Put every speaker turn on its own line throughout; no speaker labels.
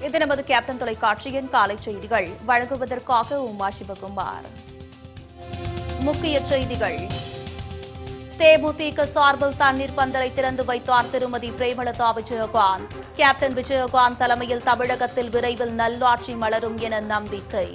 இது நமது கேப்டன் தொலைக்காட்சியின் காலை செய்திகள் வழங்குவதற்காக உமா சிவகுமார் முக்கிய செய்திகள் தேமுதிக சார்பில் தண்ணீர் பந்தலை திறந்து வைத்தார் திருமதி பிரேமலதா விஜயகாந்த் கேப்டன் விஜயகாந்த் தலைமையில் தமிழகத்தில் விரைவில் நல்லாட்சி மலரும் என நம்பிக்கை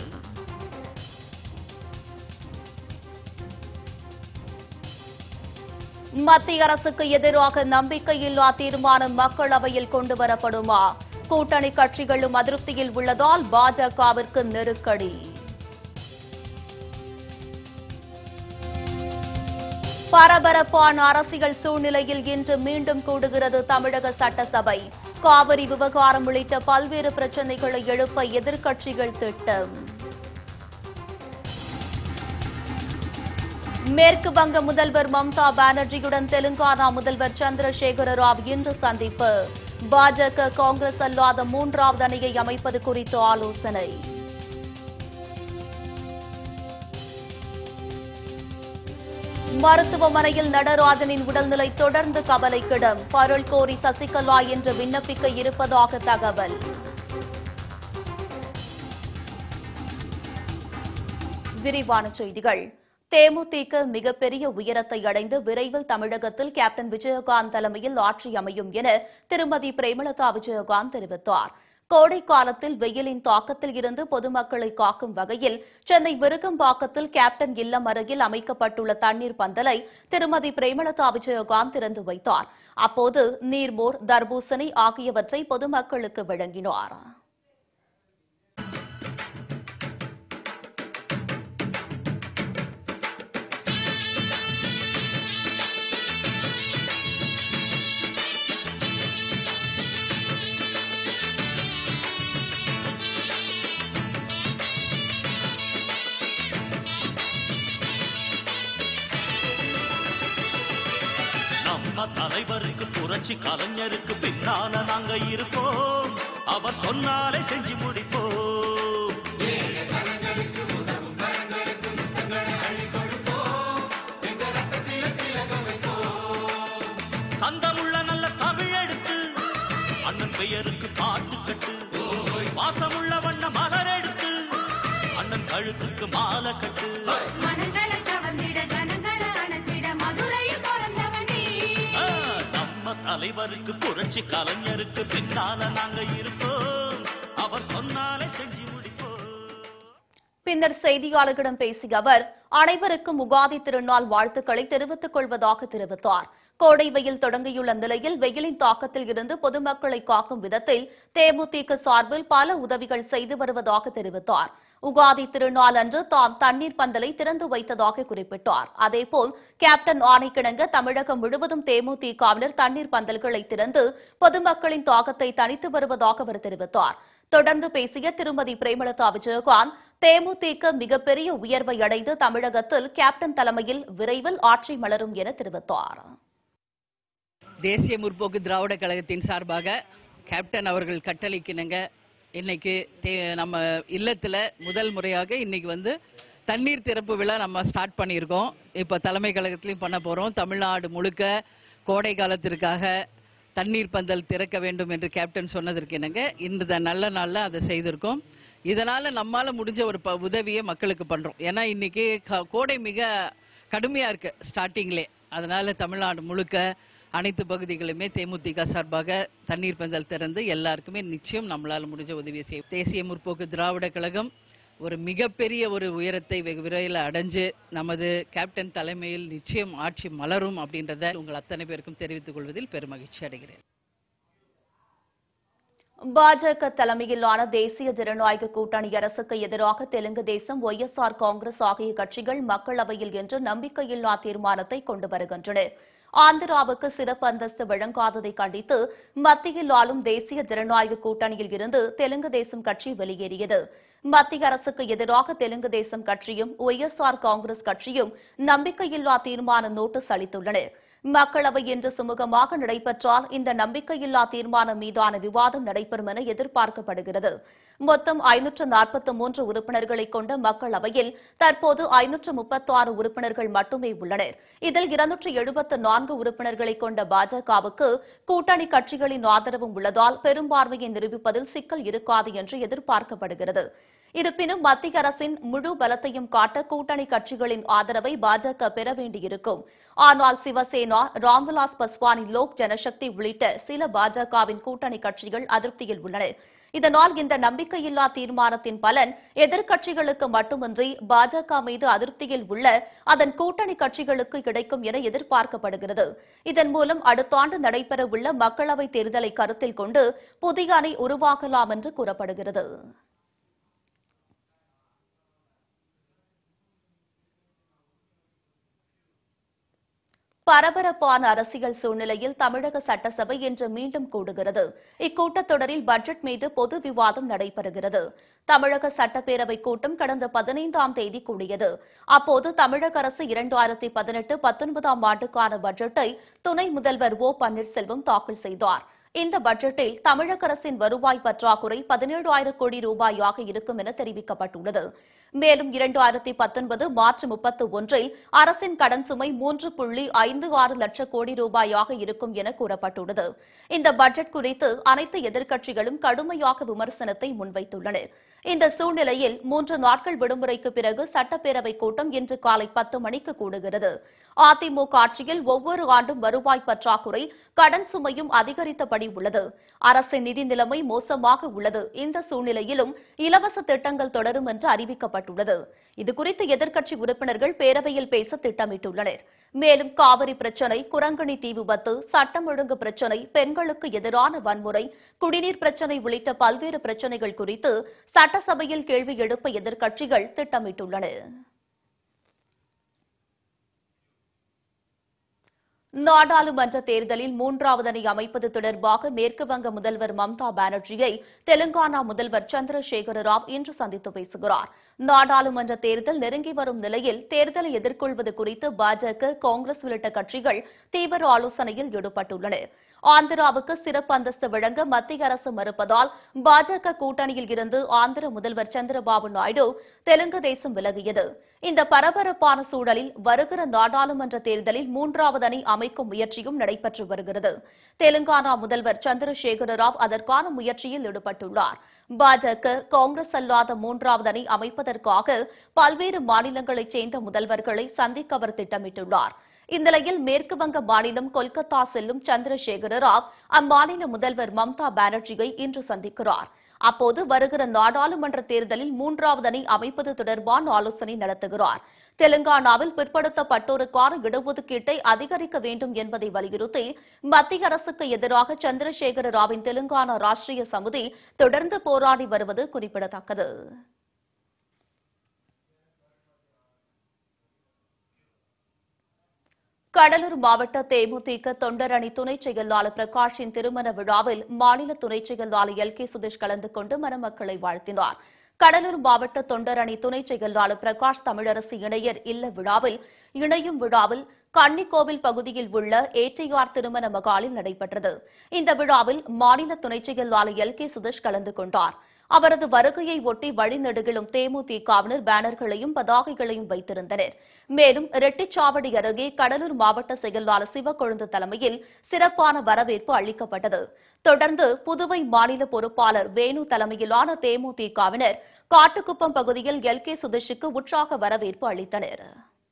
மத்திய அரசுக்கு எதிராக நம்பிக்கையில்லா தீர்மானம் மக்களவையில் கொண்டுவரப்படுமா கூட்டணி கட்சிகளும் அதிருப்தியில் உள்ளதால் பாஜகவிற்கு நெருக்கடி பரபரப்பான அரசியல் சூழ்நிலையில் இன்று மீண்டும் கூடுகிறது தமிழக சட்டசபை காவிரி விவகாரம் உள்ளிட்ட பல்வேறு பிரச்சினைகளை எழுப்ப எதிர்க்கட்சிகள் திட்டம் மேற்கு வங்க முதல்வர் மம்தா பானர்ஜியுடன் தெலுங்கானா முதல்வர் சந்திரசேகர ராவ் இன்று சந்திப்பு பாஜக காங்கிரஸ் அல்லாத மூன்றாவது அணியை அமைப்பது குறித்து ஆலோசனை மருத்துவமனையில் நடராஜனின் உடல்நிலை தொடர்ந்து கவலைக்கிடம் பருள் கோரி சசிகலா என்று விண்ணப்பிக்க இருப்பதாக தகவல் விரிவான செய்திகள் தேமுதிக மிகப்பெரிய உயரத்தை அடைந்து விரைவில் தமிழகத்தில் கேப்டன் விஜயகாந்த் தலைமையில் ஆட்சி அமையும் என திருமதி பிரேமலதா விஜயகாந்த் தெரிவித்தார் கோடை காலத்தில் வெயிலின் தாக்கத்தில் இருந்து பொதுமக்களை காக்கும் வகையில் சென்னை விருகம்பாக்கத்தில் கேப்டன் இல்லம் அருகில் அமைக்கப்பட்டுள்ள தண்ணீர் பந்தலை திருமதி பிரேமலதா விஜயகாந்த் திறந்து வைத்தார் அப்போது நீர்மோர் தர்பூசணி ஆகியவற்றை பொதுமக்களுக்கு வழங்கினார்
நம்ம தலைவருக்கு புரட்சி கலைஞருக்கு பின்னால நாங்க இருப்போம் அவர் சொன்னாலே செஞ்சு முடிப்போம் சந்தமுள்ள நல்ல தமிழ் எடுத்து அண்ணன் பெயருக்கு பாட்டு கட்டு வாசமுள்ள வண்ண மலர் எடுத்து அண்ணன் கழுத்துக்கு மாலை கட்டு
மனங்களை கவர்ந்திட ஜனங்களை அணைத்திட மதுரையில் பிறந்தவனே
ஆ, நம்ம தலைவருக்கு புரட்சி கலைஞருக்கு பின்னால நாங்க இருப்போம் அவர் சொன்னாலே செஞ்சு முடிப்போம்
பின்னர் செய்தியாளர்களிடம் பேசிய அவர் அனைவருக்கும் உகாதி திருநாள் வாழ்த்துக்களை தெரிவித்துக் கொள்வதாக தெரிவித்தார் கோடை வெயில் தொடங்கியுள்ள நிலையில் வெயிலின் தாக்கத்தில் இருந்து பொதுமக்களை காக்கும் விதத்தில் தேமுதிக சார்பில் பல உதவிகள் செய்து வருவதாக தெரிவித்தார் உகாதி திருநாள் அன்று தாம் தண்ணீர் பந்தலை திறந்து வைத்ததாக குறிப்பிட்டார் அதேபோல் கேப்டன் ஆணைக்கிணங்க தமிழகம் முழுவதும் தேமுதிகவினர் தண்ணீர் பந்தல்களை திறந்து பொதுமக்களின் தாகத்தை தணித்து வருவதாக அவர் தெரிவித்தார் தொடர்ந்து பேசிய திருமதி பிரேமலதா விஜயகாந்த் தேமுதிக மிகப்பெரிய உயர்வை அடைந்து தமிழகத்தில் கேப்டன் தலைமையில் விரைவில் ஆட்சி மலரும் என தெரிவித்தார்
தேசிய முற்போக்கு திராவிட கழகத்தின் சார்பாக கேப்டன் அவர்கள் கட்டளைக்கிணங்க இன்னைக்கு தே- நம்ம இல்லத்துல முதல் முறையாக இன்னைக்கு வந்து தண்ணீர் திறப்பு விழா நம்ம ஸ்டார்ட் பண்ணியிருக்கோம் இப்போ தலைமை கழகத்திலையும் பண்ண போறோம் தமிழ்நாடு முழுக்க கோடை காலத்திற்காக தண்ணீர் பந்தல் திறக்க வேண்டும் என்று கேப்டன் சொன்னதற்கு இணங்க இந்த நல்ல நாள்ல அதை செய்திருக்கோம் இதனால நம்மால முடிஞ்ச ஒரு ப- உதவியை மக்களுக்கு பண்றோம் ஏன்னா இன்னைக்கு க- கோடை மிக கடுமையா இருக்கு ஸ்டார்டிங்லே அதனால தமிழ்நாடு முழுக்க அனைத்து பகுதிகளுமே தேமுதிக சார்பாக தண்ணீர் பந்தல் திறந்து எல்லாருக்குமே நிச்சயம் நம்மளால முடிஞ்ச உதவியை செய்யும் தேசிய முற்போக்கு திராவிட கழகம் ஒரு மிகப்பெரிய ஒரு உயரத்தை வெகு விரைவில் அடைஞ்சு நமது கேப்டன் தலைமையில் நிச்சயம் ஆட்சி மலரும் அப்படின்றத உங்கள் அத்தனை பேருக்கும் தெரிவித்துக் கொள்வதில் பெருமகிழ்ச்சி அடைகிறேன்
பாஜக தலைமையிலான தேசிய ஜனநாயக கூட்டணி அரசுக்கு எதிராக தெலுங்கு தேசம் ஒய்எஸ்ஆர் காங்கிரஸ் ஆகிய கட்சிகள் மக்களவையில் இன்று நம்பிக்கையில்லா தீர்மானத்தை கொண்டு வருகின்றன ஆந்திராவுக்கு சிறப்பு அந்தஸ்து வழங்காததை கண்டித்து மத்தியில் ஆளும் தேசிய ஜனநாயக கூட்டணியில் இருந்து தெலுங்கு தேசம் கட்சி வெளியேறியது மத்திய அரசுக்கு எதிராக தெலுங்கு தேசம் கட்சியும் ஒய்எஸ்ஆர் காங்கிரஸ் கட்சியும் நம்பிக்கையில்லா தீர்மான நோட்டீஸ் அளித்துள்ளன மக்களவை இன்று சுமூகமாக நடைபெற்றால் இந்த நம்பிக்கையில்லா தீர்மானம் மீதான விவாதம் நடைபெறும் என எதிர்பார்க்கப்படுகிறது மொத்தம் ஐநூற்று நாற்பத்தி மூன்று உறுப்பினர்களை கொண்ட மக்களவையில் தற்போது ஐநூற்று முப்பத்தி ஆறு உறுப்பினர்கள் மட்டுமே உள்ளனர் இதில் இருநூற்று எழுபத்து நான்கு உறுப்பினர்களை கொண்ட பாஜகவுக்கு கூட்டணி கட்சிகளின் ஆதரவும் உள்ளதால் பெரும்பான்மையை நிரூபிப்பதில் சிக்கல் இருக்காது என்று எதிர்பார்க்கப்படுகிறது இருப்பினும் மத்திய அரசின் முழு பலத்தையும் காட்ட கூட்டணி கட்சிகளின் ஆதரவை பாஜக பெற வேண்டியிருக்கும் ஆனால் சிவசேனா ராம்விலாஸ் பஸ்வானின் லோக் ஜனசக்தி உள்ளிட்ட சில பாஜகவின் கூட்டணி கட்சிகள் அதிருப்தியில் உள்ளன இதனால் இந்த நம்பிக்கையில்லா தீர்மானத்தின் பலன் எதிர்க்கட்சிகளுக்கு மட்டுமின்றி பாஜக மீது அதிருப்தியில் உள்ள அதன் கூட்டணி கட்சிகளுக்கு கிடைக்கும் என எதிர்பார்க்கப்படுகிறது இதன் மூலம் அடுத்த ஆண்டு நடைபெறவுள்ள மக்களவைத் தேர்தலை கருத்தில் கொண்டு புதிய அணி உருவாகலாம் என்று கூறப்படுகிறது பரபரப்பான அரசியல் சூழ்நிலையில் தமிழக சட்டசபை இன்று மீண்டும் கூடுகிறது இக்கூட்டத்தொடரில் பட்ஜெட் மீது பொது விவாதம் நடைபெறுகிறது தமிழக சட்டப்பேரவை கூட்டம் கடந்த பதினைந்தாம் தேதி கூடியது அப்போது தமிழக அரசு இரண்டாயிரத்தி பதினெட்டு பத்தொன்பதாம் ஆண்டுக்கான பட்ஜெட்டை துணை முதல்வர் ஓ பன்னீர்செல்வம் தாக்கல் செய்தார் இந்த பட்ஜெட்டில் தமிழக அரசின் வருவாய் பற்றாக்குறை பதினேழாயிரம் கோடி ரூபாயாக இருக்கும் என தெரிவிக்கப்பட்டுள்ளது மேலும் இரண்டாயிரத்தி பத்தொன்பது மார்ச் முப்பத்து ஒன்றில் அரசின் கடன் சுமை மூன்று புள்ளி ஐந்து ஆறு லட்சம் கோடி ரூபாயாக இருக்கும் என கூறப்பட்டுள்ளது இந்த பட்ஜெட் குறித்து அனைத்து எதிர்க்கட்சிகளும் கடுமையாக விமர்சனத்தை முன்வைத்துள்ளன இந்த சூழ்நிலையில் மூன்று நாட்கள் விடுமுறைக்கு பிறகு சட்டப்பேரவை கூட்டம் இன்று காலை பத்து மணிக்கு கூடுகிறது அதிமுக ஆட்சியில் ஒவ்வொரு ஆண்டும் வருவாய் பற்றாக்குறை கடன் சுமையும் அதிகரித்தபடி உள்ளது அரசின் நிதி நிலைமை மோசமாக உள்ளது இந்த சூழ்நிலையிலும் இலவச திட்டங்கள் தொடரும் என்று அறிவிக்கப்பட்டுள்ளது இதுகுறித்து எதிர்க்கட்சி உறுப்பினர்கள் பேரவையில் பேச திட்டமிட்டுள்ளனர் மேலும் காவிரி பிரச்சினை குரங்கணி தீ விபத்து சட்டம் ஒழுங்கு பிரச்சினை பெண்களுக்கு எதிரான வன்முறை குடிநீர் பிரச்சினை உள்ளிட்ட பல்வேறு பிரச்சினைகள் குறித்து சட்டசபையில் கேள்வி எழுப்ப எதிர்க்கட்சிகள் திட்டமிட்டுள்ளன நாடாளுமன்ற தேர்தலில் மூன்றாவது அணி அமைப்பது தொடர்பாக மேற்கு வங்க முதல்வர் மம்தா பானர்ஜியை தெலுங்கானா முதல்வர் சந்திரசேகர ராவ் இன்று சந்தித்து பேசுகிறார் நாடாளுமன்ற தேர்தல் நெருங்கி வரும் நிலையில் தேர்தலை எதிர்கொள்வது குறித்து பாஜக காங்கிரஸ் உள்ளிட்ட கட்சிகள் தீவிர ஆலோசனையில் ஈடுபட்டுள்ளன ஆந்திராவுக்கு சிறப்பு அந்தஸ்து வழங்க மத்திய அரசு மறுப்பதால் பாஜக கூட்டணியில் இருந்து ஆந்திர முதல்வர் சந்திரபாபு நாயுடு தெலுங்கு தேசம் விலகியது இந்த பரபரப்பான சூழலில் வருகிற நாடாளுமன்ற தேர்தலில் மூன்றாவது அணி அமைக்கும் முயற்சியும் நடைபெற்று வருகிறது தெலுங்கானா முதல்வர் சந்திரசேகர ராவ் அதற்கான முயற்சியில் ஈடுபட்டுள்ளார் பாஜக காங்கிரஸ் அல்லாத மூன்றாவது அணி அமைப்பதற்காக பல்வேறு மாநிலங்களைச் சேர்ந்த முதல்வர்களை சந்திக்க அவர் திட்டமிட்டுள்ளார் இந்நிலையில் மேற்கு வங்க மாநிலம் கொல்கத்தா செல்லும் சந்திரசேகர ராவ் அம்மாநில முதல்வர் மம்தா பானர்ஜியை இன்று சந்திக்கிறார் அப்போது வருகிற நாடாளுமன்ற தேர்தலில் மூன்றாவது அணி அமைப்பது தொடர்பான ஆலோசனை நடத்துகிறார் தெலுங்கானாவில் பிற்படுத்தப்பட்டோருக்கான இடஒதுக்கீட்டை அதிகரிக்க வேண்டும் என்பதை வலியுறுத்தி மத்திய அரசுக்கு எதிராக சந்திரசேகர ராவின் தெலுங்கானா ராஷ்டிரிய சமிதி தொடர்ந்து போராடி வருவது குறிப்பிடத்தக்கது கடலூர் மாவட்ட தேமுதிக தொண்டர் அணி துணை செயலாளர் பிரகாஷின் திருமண விழாவில் மாநில துணை செயலாளர் எல் கே சுதேஷ் கலந்து கொண்டு மணமக்களை வாழ்த்தினார் கடலூர் மாவட்ட தொண்டர் அணி துணை செயலாளர் பிரகாஷ் தமிழரசு இணையர் இல்ல விழாவில் இணையும் விழாவில் கன்னிக்கோவில் பகுதியில் உள்ள ஏடிஆர் திருமண மகாலில் நடைபெற்றது இந்த விழாவில் மாநில துணை செயலாளர் எல் கே சுதேஷ் கலந்து கொண்டார் அவரது வருகையை ஒட்டி வழிநெடுகிலும் தேமுதிகவினர் பேனர்களையும் பதாகைகளையும் வைத்திருந்தனர் மேலும் ரெட்டிச்சாவடி அருகே கடலூர் மாவட்ட செயலாளர் சிவக்கொழுந்து தலைமையில் சிறப்பான வரவேற்பு அளிக்கப்பட்டது தொடர்ந்து புதுவை மாநில பொறுப்பாளர் வேணு தலைமையிலான தேமுதிகவினர் காட்டுக்குப்பம் பகுதியில் எல் கே சுதேஷுக்கு உற்சாக வரவேற்பு அளித்தனர்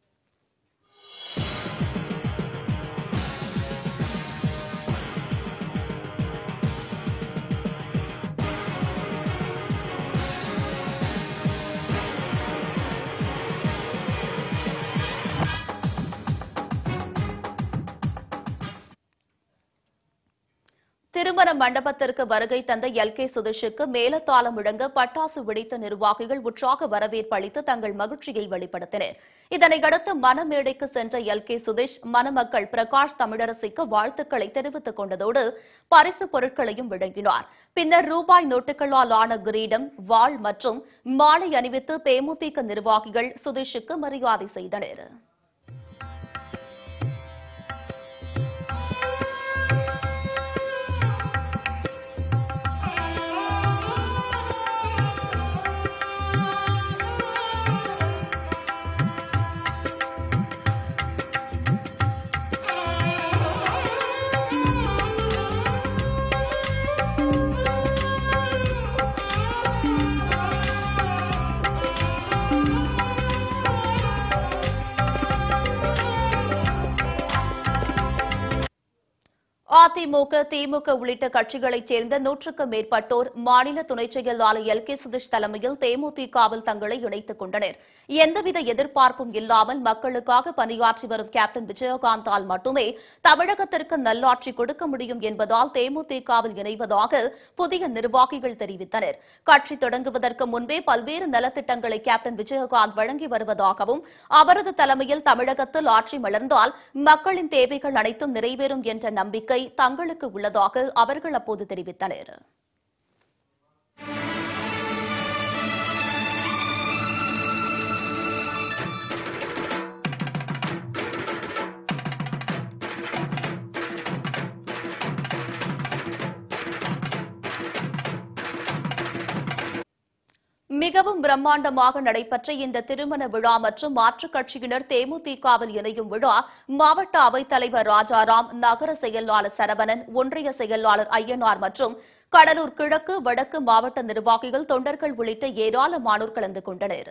திருமண மண்டபத்திற்கு வருகை தந்த எல் கே சுதேஷுக்கு மேலத்தாளம் முழங்க பட்டாசு வெடித்த நிர்வாகிகள் உற்சாக வரவேற்பு அளித்து தங்கள் மகிழ்ச்சியை வெளிப்படுத்தினர் இதனையடுத்து மணமேடைக்கு சென்ற எல் கே சுதேஷ் மணமக்கள் பிரகாஷ் தமிழரசிக்கு வாழ்த்துக்களை தெரிவித்துக் கொண்டதோடு பரிசு பொருட்களையும் வழங்கினார் பின்னர் ரூபாய் நோட்டுகளால் ஆன கிரீடம் வாள் மற்றும் மாலை அணிவித்து தேமுதிக நிர்வாகிகள் சுதேஷுக்கு மரியாதை செய்தனர் அதிமுக திமுக உள்ளிட்ட கட்சிகளைச் சேர்ந்த நூற்றுக்கும் மேற்பட்டோர் மாநில துணைச் செயலாளர் எல் கே சுதீஷ் தலைமையில் தேமுதிகவில் தங்களை இணைத்துக் கொண்டனர் எந்தவித எதிர்பார்ப்பும் இல்லாமல் மக்களுக்காக பணியாற்றி வரும் கேப்டன் விஜயகாந்தால் மட்டுமே தமிழகத்திற்கு நல்லாட்சி கொடுக்க முடியும் என்பதால் தேமுதிகவில் இணைவதாக புதிய நிர்வாகிகள் தெரிவித்தனர் கட்சி தொடங்குவதற்கு முன்பே பல்வேறு நலத்திட்டங்களை கேப்டன் விஜயகாந்த் வழங்கி வருவதாகவும் அவரது தலைமையில் தமிழகத்தில் ஆட்சி மலர்ந்தால் மக்களின் தேவைகள் அனைத்தும் நிறைவேறும் என்ற நம்பிக்கை தங்களுக்கு உள்ளதாக அவர்கள் அப்போது தெரிவித்தனர் மிகவும் பிரம்மாண்டமாக நடைபெற்ற இந்த திருமண விழா மற்றும் மாற்றுக் கட்சியினர் தேமுதிகவில் இணையும் விழா மாவட்ட அவைத்தலைவர் ராஜாராம் நகர செயலாளர் சரவணன் ஒன்றிய செயலாளர் ஐயனார் மற்றும் கடலூர் கிழக்கு வடக்கு மாவட்ட நிர்வாகிகள் தொண்டர்கள் உள்ளிட்ட ஏராளமானோர் கலந்து கொண்டனர்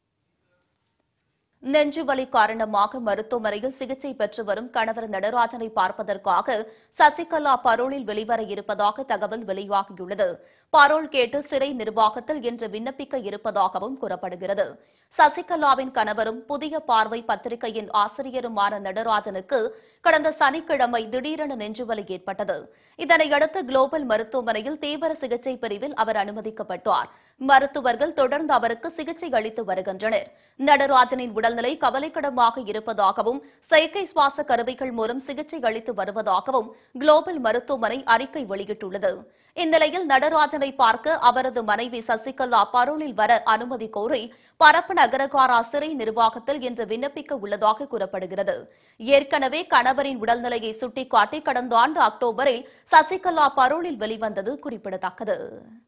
நெஞ்சுவலி காரணமாக மருத்துவமனையில் சிகிச்சை பெற்று வரும் கணவர் நடராஜனை பார்ப்பதற்காக சசிகலா பரோலில் வெளிவர இருப்பதாக தகவல் வெளியாகியுள்ளது பரோல் கேட்டு சிறை நிர்வாகத்தில் இன்று விண்ணப்பிக்க இருப்பதாகவும் கூறப்படுகிறது சசிகலாவின் கணவரும் புதிய பார்வை பத்திரிகையின் ஆசிரியருமான நடராஜனுக்கு கடந்த சனிக்கிழமை திடீரென நெஞ்சுவலி ஏற்பட்டது இதனையடுத்து குளோபல் மருத்துவமனையில் தீவிர சிகிச்சை பிரிவில் அவர் அனுமதிக்கப்பட்டார் மருத்துவர்கள் தொடர்ந்து அவருக்கு சிகிச்சை அளித்து வருகின்றனர் நடராஜனின் உடல்நிலை கவலைக்கிடமாக இருப்பதாகவும் செயற்கை சுவாச கருவிகள் மூலம் சிகிச்சை அளித்து வருவதாகவும் குளோபல் மருத்துவமனை அறிக்கை வெளியிட்டுள்ளது இந்நிலையில் நடராஜனை பார்க்க அவரது மனைவி சசிகலா பரோலில் வர அனுமதி கோரி பரப்பு நகரகாரா சிறை நிர்வாகத்தில் இன்று விண்ணப்பிக்க உள்ளதாக கூறப்படுகிறது ஏற்கனவே கணவரின் உடல்நிலையை சுட்டிக்காட்டி கடந்த ஆண்டு அக்டோபரில் சசிகலா பரோலில் வெளிவந்தது குறிப்பிடத்தக்கது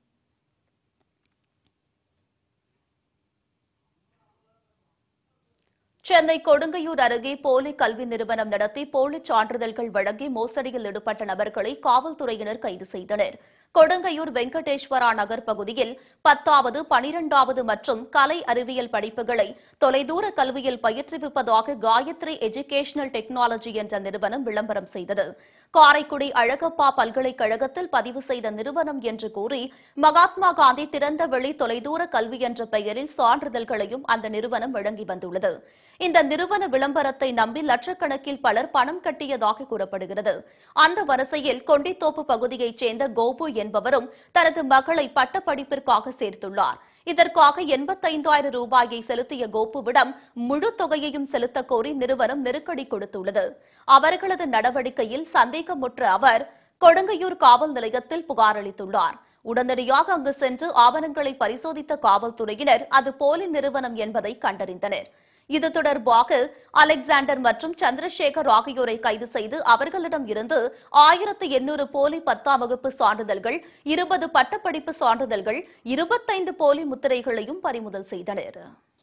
சென்னை கொடுங்கையூர் அருகே போலி கல்வி நிறுவனம் நடத்தி போலிச் சான்றிதழ்கள் வழங்கி மோசடியில் ஈடுபட்ட நபர்களை காவல்துறையினர் கைது செய்தனர் கொடுங்கையூர் வெங்கடேஸ்வரா நகர் பகுதியில் பத்தாவது பனிரெண்டாவது மற்றும் கலை அறிவியல் படிப்புகளை தொலைதூர கல்வியில் பயிற்றுவிப்பதாக காயத்ரி எஜுகேஷனல் டெக்னாலஜி என்ற நிறுவனம் விளம்பரம் செய்தது காரைக்குடி அழகப்பா பல்கலைக்கழகத்தில் பதிவு செய்த நிறுவனம் என்று கூறி மகாத்மா காந்தி திறந்த வெளி தொலைதூர கல்வி என்ற பெயரில் சான்றிதழ்களையும் அந்த நிறுவனம் வழங்கி வந்துள்ளது இந்த நிறுவன விளம்பரத்தை நம்பி லட்சக்கணக்கில் பலர் பணம் கட்டியதாக கூறப்படுகிறது அந்த வரிசையில் கொண்டித்தோப்பு பகுதியைச் சேர்ந்த கோபு என்பவரும் தனது மகளை பட்டப்படிப்பிற்காக சேர்த்துள்ளார் இதற்காக எண்பத்தைந்தாயிரம் ரூபாயை செலுத்திய கோபுவிடம் முழு தொகையையும் செலுத்தக் கோரி நிறுவனம் நெருக்கடி கொடுத்துள்ளது அவர்களது நடவடிக்கையில் சந்தேகமுற்ற அவர் கொடுங்கையூர் காவல் நிலையத்தில் புகார் அளித்துள்ளார் உடனடியாக அங்கு சென்று ஆவணங்களை பரிசோதித்த காவல்துறையினர் அது போலி நிறுவனம் என்பதை கண்டறிந்தனர் இது தொடர்பாக அலெக்சாண்டர் மற்றும் சந்திரசேகர் ஆகியோரை கைது செய்து அவர்களிடம் இருந்து ஆயிரத்து எண்ணூறு போலி பத்தாம் வகுப்பு சான்றிதழ்கள் இருபது பட்டப்படிப்பு சான்றிதழ்கள் இருபத்தைந்து போலி முத்திரைகளையும் பறிமுதல் செய்தனர்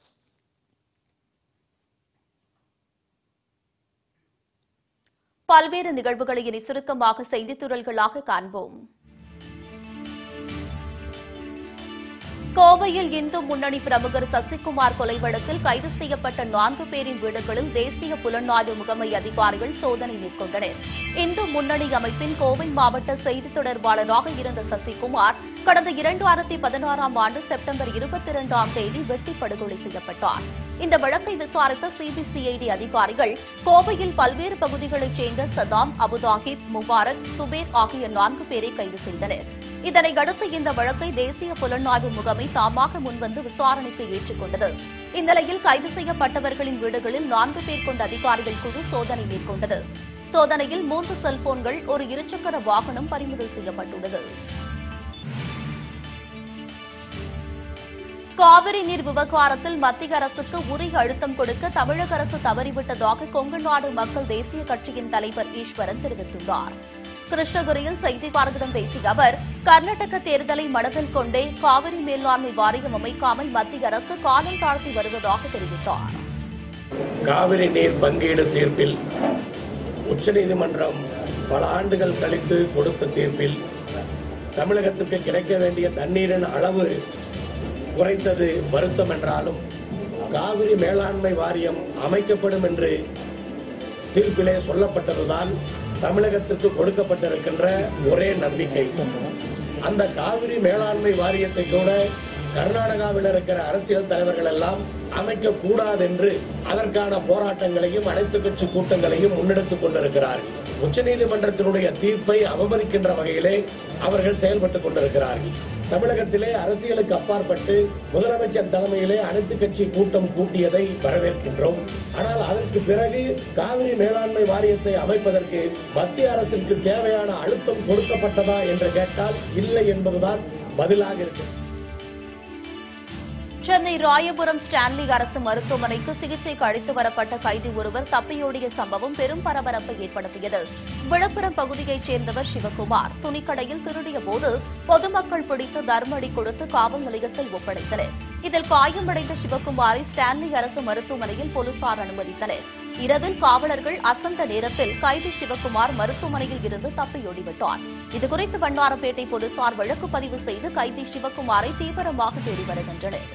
பல்வேறு நிகழ்வுகளை இனி சுருக்கமாக செய்தித்துறல்களாக காண்போம் கோவையில் இந்து முன்னணி பிரமுகர் சசிகுமார் கொலை வழக்கில் கைது செய்யப்பட்ட நான்கு பேரின் வீடுகளில் தேசிய புலனாய்வு முகமை அதிகாரிகள் சோதனை மேற்கொண்டனர் இந்து முன்னணி அமைப்பின் கோவை மாவட்ட செய்தி தொடர்பாளராக இருந்த சசிகுமார் கடந்த இரண்டாயிரத்தி பதினாறாம் ஆண்டு செப்டம்பர் இருபத்தி இரண்டாம் தேதி வெட்டி படுகொலை செய்யப்பட்டார் இந்த வழக்கை விசாரித்த சிபிசிஐடி அதிகாரிகள் கோவையில் பல்வேறு பகுதிகளைச் சேர்ந்த சதாம் அபுதாகிப் முபாரக் சுபேர் ஆகிய நான்கு பேரை கைது செய்தனர் இதனை அடுத்து இந்த வழக்கை தேசிய புலனாய்வு முகமை தாமாக முன்வந்து விசாரணைக்கு ஏற்றுக்கொண்டது இந்நிலையில் கைது செய்யப்பட்டவர்களின் வீடுகளில் நான்கு பேர் கொண்ட அதிகாரிகள் குழு சோதனை மேற்கொண்டது சோதனையில் மூன்று செல்போன்கள் ஒரு இருசக்கர வாகனம் பறிமுதல் செய்யப்பட்டுள்ளது காவிரி நீர் விவகாரத்தில் மத்திய அரசுக்கு உரிய அழுத்தம் கொடுக்க தமிழக அரசு தவறிவிட்டதாக கொங்கு நாடு மக்கள் தேசிய கட்சியின் தலைவர் ஈஸ்வரன் தெரிவித்துள்ளார் கிருஷ்ணகிரியில் செய்தியாளர்களிடம் பேசிய அவர் கர்நாடக தேர்தலை மனதில் கொண்டே காவிரி மேலாண்மை வாரியம் அமைக்காமல் மத்திய அரசு காலம் தாழ்த்தி வருவதாக தெரிவித்தார்
காவிரி நீர் பங்கீடு தீர்ப்பில் உச்சநீதிமன்றம் பல ஆண்டுகள் கழித்து கொடுத்த தீர்ப்பில் தமிழகத்துக்கு கிடைக்க வேண்டிய தண்ணீரின் அளவு குறைத்தது வருத்தம் என்றாலும் காவிரி மேலாண்மை வாரியம் அமைக்கப்படும் என்று தீர்ப்பிலே சொல்லப்பட்டதுதான் தமிழகத்திற்கு கொடுக்கப்பட்டிருக்கின்ற ஒரே நம்பிக்கை அந்த காவிரி மேலாண்மை வாரியத்தை கூட கர்நாடகாவில் இருக்கிற அரசியல் தலைவர்கள் எல்லாம் அமைக்க கூடாது என்று அதற்கான போராட்டங்களையும் அனைத்து கட்சி கூட்டங்களையும் முன்னெடுத்துக் கொண்டிருக்கிறார்கள் உச்சநீதிமன்றத்தினுடைய தீர்ப்பை அவமதிக்கின்ற வகையிலே அவர்கள் செயல்பட்டுக் கொண்டிருக்கிறார்கள் தமிழகத்திலே அரசியலுக்கு அப்பாற்பட்டு முதலமைச்சர் தலைமையிலே அனைத்து கட்சி கூட்டம் கூட்டியதை வரவேற்கின்றோம் ஆனால் அதற்கு பிறகு காவிரி மேலாண்மை வாரியத்தை அமைப்பதற்கு மத்திய அரசிற்கு தேவையான அழுத்தம் கொடுக்கப்பட்டதா என்று கேட்டால் இல்லை என்பதுதான் பதிலாக இருக்கு
சென்னை ராயபுரம் ஸ்டான்லி அரசு மருத்துவமனைக்கு சிகிச்சைக்கு அழைத்து வரப்பட்ட கைதி ஒருவர் தப்பியோடிய சம்பவம் பெரும் பரபரப்பை ஏற்படுத்தியது விழுப்புரம் பகுதியைச் சேர்ந்தவர் சிவகுமார் துணிக்கடையில் திருடிய போது பொதுமக்கள் பிடித்து தர்மடி கொடுத்து காவல் நிலையத்தில் ஒப்படைத்தனர் இதில் காயமடைந்த சிவகுமாரை ஸ்டான்லி அரசு மருத்துவமனையில் போலீசார் அனுமதித்தனர் இரவில் காவலர்கள் அசந்த நேரத்தில் கைதி சிவகுமார் மருத்துவமனையில் இருந்து தப்பியோடிவிட்டார் இதுகுறித்து வண்ணாரப்பேட்டை போலீசார் வழக்கு பதிவு செய்து கைதி சிவகுமாரை தீவிரமாக தேடி வருகின்றனர்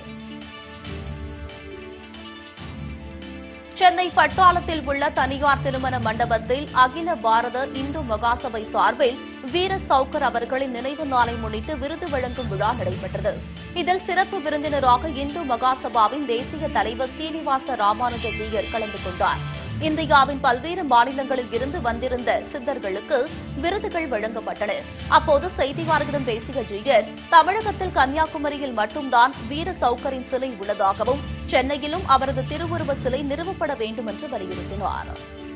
சென்னை பட்டாளத்தில் உள்ள தனியார் திருமண மண்டபத்தில் அகில பாரத இந்து மகாசபை சார்பில் வீர சவுக்கர் அவர்களின் நினைவு நாளை முன்னிட்டு விருது வழங்கும் விழா நடைபெற்றது இதில் சிறப்பு விருந்தினராக இந்து மகாசபாவின் தேசிய தலைவர் சீனிவாச ராமானுஜ ஜீயர் கலந்து கொண்டார் இந்தியாவின் பல்வேறு மாநிலங்களில் இருந்து வந்திருந்த சித்தர்களுக்கு விருதுகள் வழங்கப்பட்டன அப்போது செய்தியாளர்களிடம் பேசிய ஜீயர் தமிழகத்தில் கன்னியாகுமரியில் மட்டும்தான் வீர சவுக்கரின் சிலை உள்ளதாகவும் சென்னையிலும் அவரது திருவுருவ சிலை நிறுவப்பட வேண்டும் என்று வலியுறுத்தினார்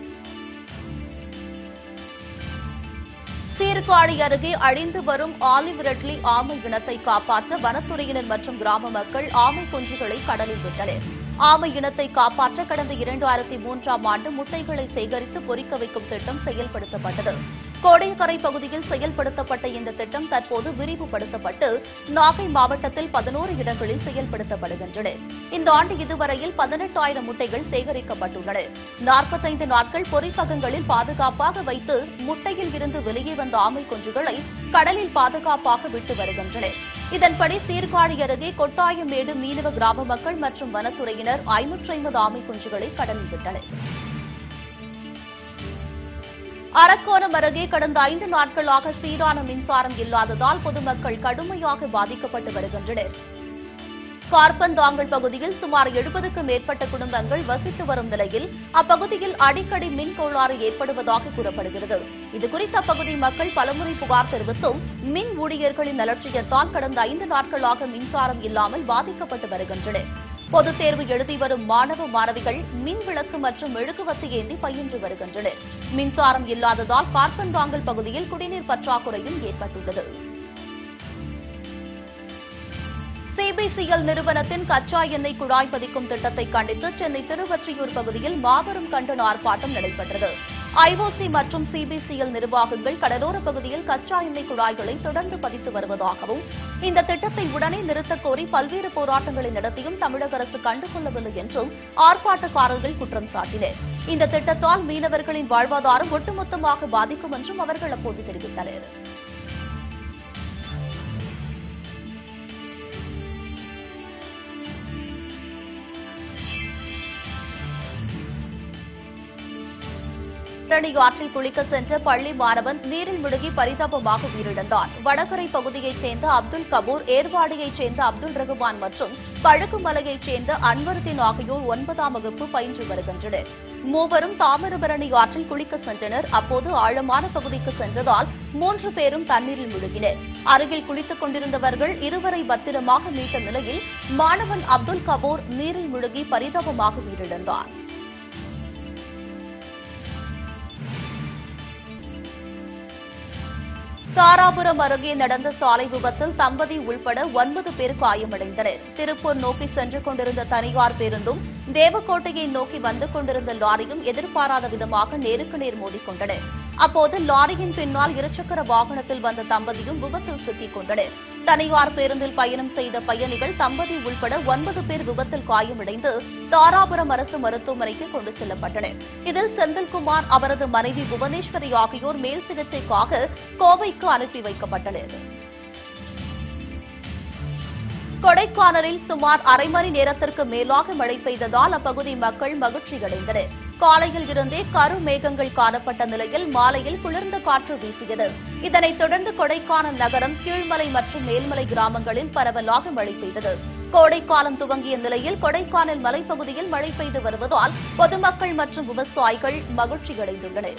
சீர்காழி அருகே அழிந்து வரும் ஆலிவ் ரெட்லி ஆமை இனத்தை காப்பாற்ற வனத்துறையினர் மற்றும் கிராம மக்கள் ஆமை குஞ்சுகளை கடலில் விட்டனர் ஆமை இனத்தை காப்பாற்ற கடந்த இரண்டாயிரத்தி மூன்றாம் ஆண்டு முட்டைகளை சேகரித்து பொறிக்க வைக்கும் திட்டம் செயல்படுத்தப்பட்டது கோடையக்கரை பகுதியில் செயல்படுத்தப்பட்ட இந்த திட்டம் தற்போது விரிவுபடுத்தப்பட்டு நாகை மாவட்டத்தில் பதினோரு இடங்களில் செயல்படுத்தப்படுகின்றன இந்த ஆண்டு இதுவரையில் பதினெட்டாயிரம் முட்டைகள் சேகரிக்கப்பட்டுள்ளன நாற்பத்தைந்து நாட்கள் பொறிப்பகங்களில் பாதுகாப்பாக வைத்து முட்டையில் இருந்து வெளியே வந்த ஆமை குஞ்சுகளை கடலில் பாதுகாப்பாக விட்டு வருகின்றன இதன்படி சீர்காழி அருகே கொட்டாயமேடு மீனவ கிராம மக்கள் மற்றும் வனத்துறையினர் ஐநூற்றி ஐம்பது ஆமை குஞ்சுகளை கடலில் விட்டனர் அரக்கோணம் அருகே கடந்த ஐந்து நாட்களாக சீரான மின்சாரம் இல்லாததால் பொதுமக்கள் கடுமையாக பாதிக்கப்பட்டு வருகின்றனர் கார்பந்தாங்கல் பகுதியில் சுமார் எழுபதுக்கும் மேற்பட்ட குடும்பங்கள் வசித்து வரும் நிலையில் அப்பகுதியில் அடிக்கடி மின் கோளாறு ஏற்படுவதாக கூறப்படுகிறது இதுகுறித்து அப்பகுதி மக்கள் பலமுறை புகார் தெரிவித்தும் மின் ஊழியர்களின் அலட்சியத்தால் கடந்த ஐந்து நாட்களாக மின்சாரம் இல்லாமல் பாதிக்கப்பட்டு வருகின்றனர் பொதுத் தேர்வு எழுதி வரும் மாணவ மாணவிகள் மின் விளக்கு மற்றும் மெழுகுவத்தி ஏந்தி பயின்று வருகின்றனர் மின்சாரம் இல்லாததால் கார்பந்தாங்கல் பகுதியில் குடிநீர் பற்றாக்குறையும் ஏற்பட்டுள்ளது சிபிசிஎல் நிறுவனத்தின் கச்சா எண்ணெய் குழாய் பதிக்கும் திட்டத்தை கண்டித்து சென்னை திருவொற்றியூர் பகுதியில் மாபெரும் கண்டன ஆர்ப்பாட்டம் நடைபெற்றது ஐஓசி மற்றும் சிபிசிஎல் நிர்வாகங்கள் கடலோர பகுதியில் கச்சா எண்ணெய் குழாய்களை தொடர்ந்து பதித்து வருவதாகவும் இந்த திட்டத்தை உடனே நிறுத்தக் கோரி பல்வேறு போராட்டங்களை நடத்தியும் தமிழக அரசு கண்டுகொள்ளவில்லை என்றும் ஆர்ப்பாட்டக்காரர்கள் குற்றம் சாட்டினர் இந்த திட்டத்தால் மீனவர்களின் வாழ்வாதாரம் ஒட்டுமொத்தமாக பாதிக்கும் என்றும் அவர்கள் அப்போது தெரிவித்தனர் தரணி ஆற்றில் குளிக்க சென்ற பள்ளி மாணவன் நீரில் முழுகி பரிதாபமாக உயிரிழந்தார் வடகரை பகுதியைச் சேர்ந்த அப்துல் கபூர் ஏர்வாடியைச் சேர்ந்த அப்துல் ரகுமான் மற்றும் பழுக்குமலையைச் சேர்ந்த அன்வருதீன் ஆகியோர் ஒன்பதாம் வகுப்பு பயின்று வருகின்றனர் மூவரும் தாமிரபரணி ஆற்றில் குளிக்க சென்றனர் அப்போது ஆழமான பகுதிக்கு சென்றதால் மூன்று பேரும் தண்ணீரில் முழுகினர் அருகில் குளித்துக் கொண்டிருந்தவர்கள் இருவரை பத்திரமாக மீட்ட நிலையில் மாணவன் அப்துல் கபூர் நீரில் முழுகி பரிதாபமாக உயிரிழந்தார் தாராபுரம் அருகே நடந்த சாலை விபத்தில் தம்பதி உள்பட ஒன்பது பேர் காயமடைந்தனர் திருப்பூர் நோக்கி சென்று கொண்டிருந்த தனியார் பேருந்தும் தேவக்கோட்டையை நோக்கி வந்து கொண்டிருந்த லாரியும் எதிர்பாராத விதமாக நேருக்கு நேர் மோதிக்கொண்டன அப்போது லாரியின் பின்னால் இருசக்கர வாகனத்தில் வந்த தம்பதியும் விபத்தில் சிக்கிக் கொண்டனர் தனியார் பேருந்தில் பயணம் செய்த பயணிகள் தம்பதி உள்பட ஒன்பது பேர் விபத்தில் காயமடைந்து தாராபுரம் அரசு மருத்துவமனைக்கு கொண்டு செல்லப்பட்டனர் இதில் செந்தில்குமார் அவரது மனைவி புவனேஸ்வரி ஆகியோர் மேல் சிகிச்சைக்காக கோவைக்கு அனுப்பி வைக்கப்பட்டனர் கொடைக்கானலில் சுமார் அரை மணி நேரத்திற்கு மேலாக மழை பெய்ததால் அப்பகுதி மக்கள் மகிழ்ச்சியடைந்தனர் காலையில் இருந்தே கரு மேகங்கள் காணப்பட்ட நிலையில் மாலையில் குளிர்ந்த காற்று வீசியது இதனைத் தொடர்ந்து கொடைக்கானல் நகரம் கீழ்மலை மற்றும் மேல்மலை கிராமங்களில் பரவலாக மழை பெய்தது கோடைக்காலம் துவங்கிய நிலையில் கொடைக்கானல் மலைப்பகுதியில் மழை பெய்து வருவதால் பொதுமக்கள் மற்றும் விவசாயிகள் மகிழ்ச்சியடைந்துள்ளனர்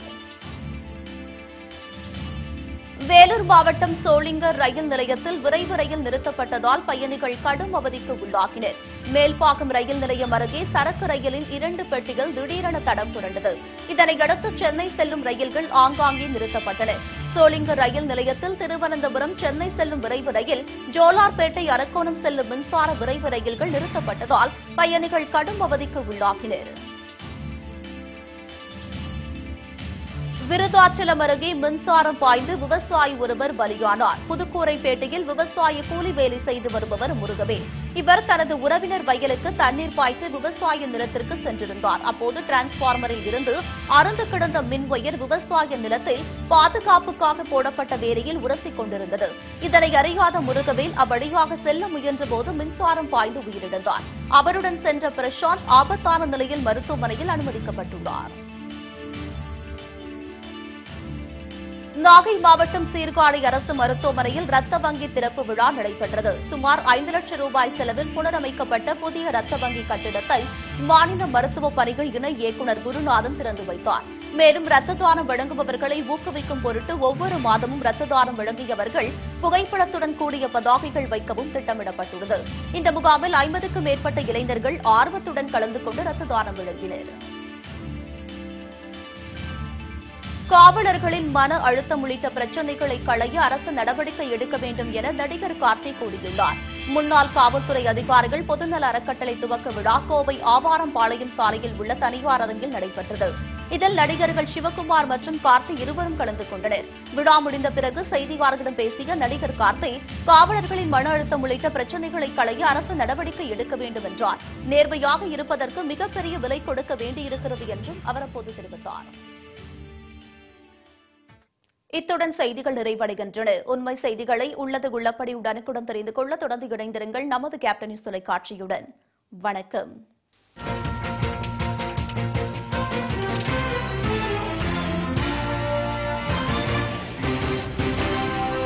வேலூர் மாவட்டம் சோளிங்கர் ரயில் நிலையத்தில் விரைவு ரயில் நிறுத்தப்பட்டதால் பயணிகள் கடும் அவதிக்கு உள்ளாகினர் மேல்பாக்கம் ரயில் நிலையம் அருகே சரக்கு ரயிலின் இரண்டு பெட்டிகள் திடீரென தடம் புரண்டது இதனையடுத்து சென்னை செல்லும் ரயில்கள் ஆங்காங்கே நிறுத்தப்பட்டன சோளிங்கர் ரயில் நிலையத்தில் திருவனந்தபுரம் சென்னை செல்லும் விரைவு ரயில் ஜோலார்பேட்டை அரக்கோணம் செல்லும் மின்சார விரைவு ரயில்கள் நிறுத்தப்பட்டதால் பயணிகள் கடும் அவதிக்கு உள்ளாகினர் விருதாச்சலம் அருகே மின்சாரம் பாய்ந்து விவசாயி ஒருவர் பலியானார் புதுக்கூரைப்பேட்டையில் விவசாய கூலி வேலை செய்து வருபவர் முருகவேல் இவர் தனது உறவினர் வயலுக்கு தண்ணீர் பாய்ச்சி விவசாய நிலத்திற்கு சென்றிருந்தார் அப்போது டிரான்ஸ்பார்மரில் இருந்து அறுந்து கிடந்த மின் ஒயர் விவசாய நிலத்தில் பாதுகாப்புக்காக போடப்பட்ட வேலையில் உரசிக் கொண்டிருந்தது இதனை அறியாத முருகவேல் அவ்வழியாக செல்ல முயன்றபோது மின்சாரம் பாய்ந்து உயிரிழந்தார் அவருடன் சென்ற பிரசாந்த் ஆபத்தான நிலையில் மருத்துவமனையில் அனுமதிக்கப்பட்டுள்ளார் நாகை மாவட்டம் சீர்காழி அரசு மருத்துவமனையில் ரத்த வங்கி திறப்பு விழா நடைபெற்றது சுமார் ஐந்து லட்சம் ரூபாய் செலவில் புனரமைக்கப்பட்ட புதிய ரத்த வங்கி கட்டிடத்தை மாநில மருத்துவ பணிகள் இணை இயக்குநர் குருநாதன் திறந்து வைத்தார் மேலும் ரத்த தானம் வழங்குபவர்களை ஊக்குவிக்கும் பொருட்டு ஒவ்வொரு மாதமும் ரத்த தானம் வழங்கியவர்கள் புகைப்படத்துடன் கூடிய பதாகைகள் வைக்கவும் திட்டமிடப்பட்டுள்ளது இந்த முகாமில் ஐம்பதுக்கும் மேற்பட்ட இளைஞர்கள் ஆர்வத்துடன் கலந்து கொண்டு ரத்த தானம் வழங்கினர் காவலர்களின் மன அழுத்தம் உள்ளிட்ட பிரச்சினைகளை களைய அரசு நடவடிக்கை எடுக்க வேண்டும் என நடிகர் கார்த்திக் கூறியுள்ளார் முன்னாள் காவல்துறை அதிகாரிகள் பொதுநல அறக்கட்டளை துவக்க விழா கோவை ஆவாரம்பாளையம் சாலையில் உள்ள தனியார் அரங்கில் நடைபெற்றது இதில் நடிகர்கள் சிவகுமார் மற்றும் கார்த்தி இருவரும் கலந்து கொண்டனர் விழா முடிந்த பிறகு செய்தியாளர்களிடம் பேசிய நடிகர் கார்த்தி காவலர்களின் மன அழுத்தம் உள்ளிட்ட பிரச்சினைகளை களைய அரசு நடவடிக்கை எடுக்க வேண்டும் என்றார் நேர்மையாக இருப்பதற்கு மிகப்பெரிய விலை கொடுக்க வேண்டியிருக்கிறது என்றும் அவர் அப்போது தெரிவித்தார் இத்துடன் செய்திகள் நிறைவடைகின்றன உண்மை செய்திகளை உள்ளது உள்ளபடி உடனுக்குடன் தெரிந்து கொள்ள தொடர்ந்து இணைந்திருங்கள் நமது கேப்டன் நியூஸ் தொலைக்காட்சியுடன் வணக்கம்